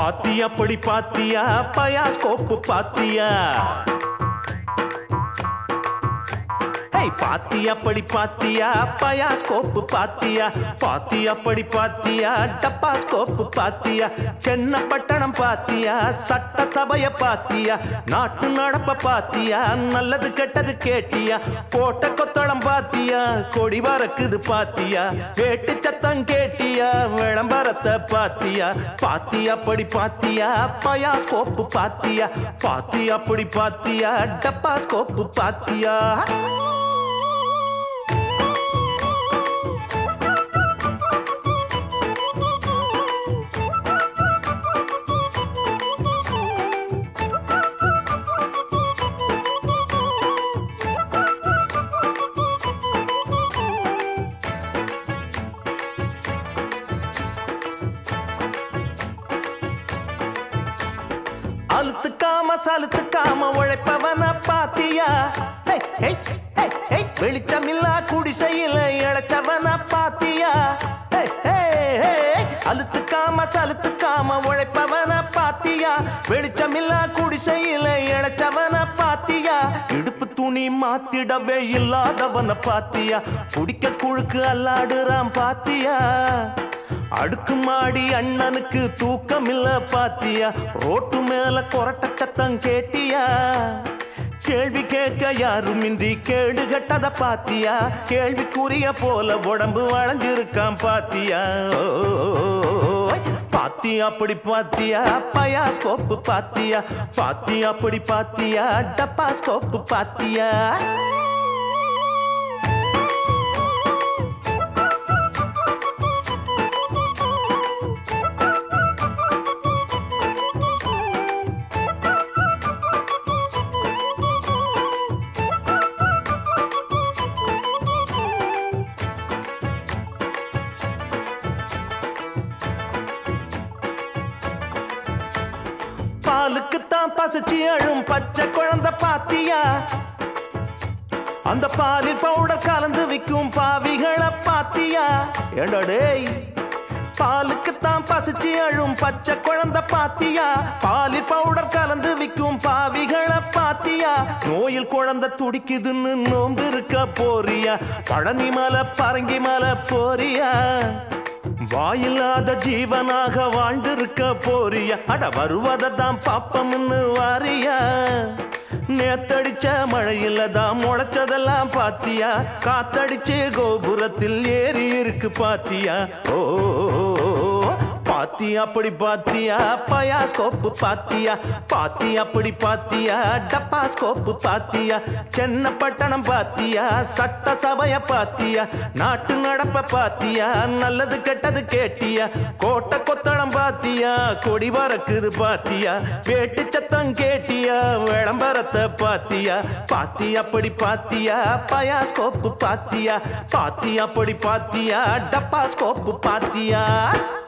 பாத்தியா படி பாத்தியா பயாஸ்கோப்பு பாத்தியா ஏய், பாத்தியா படி பாத்தியா பயாஸ்கோப்பு பாத்தியா பாத்தியா படி பாத்தியா டப்பாஸ்கோப்பு பாத்தியா சென்ன பட்டணம் பாத்தியா சட்ட சபைய பாத்தியா நாட்டு நடப்ப பாத்தியா நல்லது கெட்டது கேட்டியா கோட்டை கொத்தளம் பாத்தியா கொடி பறக்குது பாத்தியா வேட்டு சத்தம் கேட்டியா விளம்பரத்தை பாத்தியா பாத்தியா படி பாத்தியா பயாஸ்கோப்பு பாத்தியா பாத்தியா படி பாத்தியா டப்பாஸ்கோப்பு பாத்தியா அழுத்துக்காம சலுத்துக்காம உழைப்பவன பாத்தியா ஹே, ஹே, ஹே, ஹே. வெளிச்சமில்லா குடிசையில இழைச்சவன பாத்தியா ஹே, ஹே, ஹே. அழுத்துக்காம சலுத்துக்காம உழைப்பவன பாத்தியா வெளிச்சமில்லா குடிசையில இழைச்சவன பாத்தியா இடுப்பு துணி மாத்திடவே இல்லாதவன பாத்தியா குடிக்க குழுக்கு அல்லாடுறான் பாத்தியா அடுக்குமாடி அண்ணனுக்கு தூக்கம் இல்ல பாத்தியா ரோட்டு மேல கொரட்ட சத்தம் கேட்டியா கேள்வி கேட்க யாருமின்றி கேடு கட்டத பாத்தியா கேள்விக்குரிய போல உடம்பு வளைஞ்சிருக்கான் பாத்தியா ஓ, பாத்தியா அப்படி பாத்தியா பயாஸ்கோப்பு பாத்தியா பாத்தியா அப்படி பாத்தியா டப்பாஸ்கோப்பு பாத்தியா பாலுக்குத்தான் பசிச்சு அழும் பச்சை குழந்தை பாத்தியா அந்த பாலில் பவுடர் கலந்து விற்கும் பாவிகளை பாத்தியா ஏண்டா டேய் பாலுக்குத்தான் பசிச்சு அழும் பச்சை குழந்தை பாத்தியா பாலில் பவுடர் கலந்து விற்கும் பாவிகளை பாத்தியா நோயில் குழந்தை துடிக்குதுன்னு நோம்பு இருக்க போறியா பழனி மலை பரங்கி மலை போறியா வாயில்லாத ஜீவனாக வாழ்ந்திருக்க போறியா அட வருவதை தான் பாப்பம்னு வாரியா நேத்தடிச்ச மழையில தான் முளைச்சதெல்லாம் பாத்தியா காத்தடிச்சு கோபுரத்தில் ஏறி இருக்கு பாத்தியா ஓ பாத்தியா அப்படி பாத்தியா பயாஸ்கோப்பு பாத்தியா பாத்தியா அப்படி பாத்தியா டப்பாஸ்கோப்பு பாத்தியா சென்ன பட்டணம் பாத்தியா சட்ட சபைய பாத்தியா நாட்டு நடப்ப பாத்தியா நல்லது கெட்டது கேட்டியா கோட்டை கொத்தளம் பாத்தியா கொடி பறக்குது பாத்தியா வேட்டு சத்தம் கேட்டியா விளம்பரத்தை பாத்தியா பாத்தியா அப்படி பாத்தியா பயாஸ்கோப்பு பாத்தியா பாத்தியா அப்படி பாத்தியா டப்பாஸ்கோப்பு பாத்தியா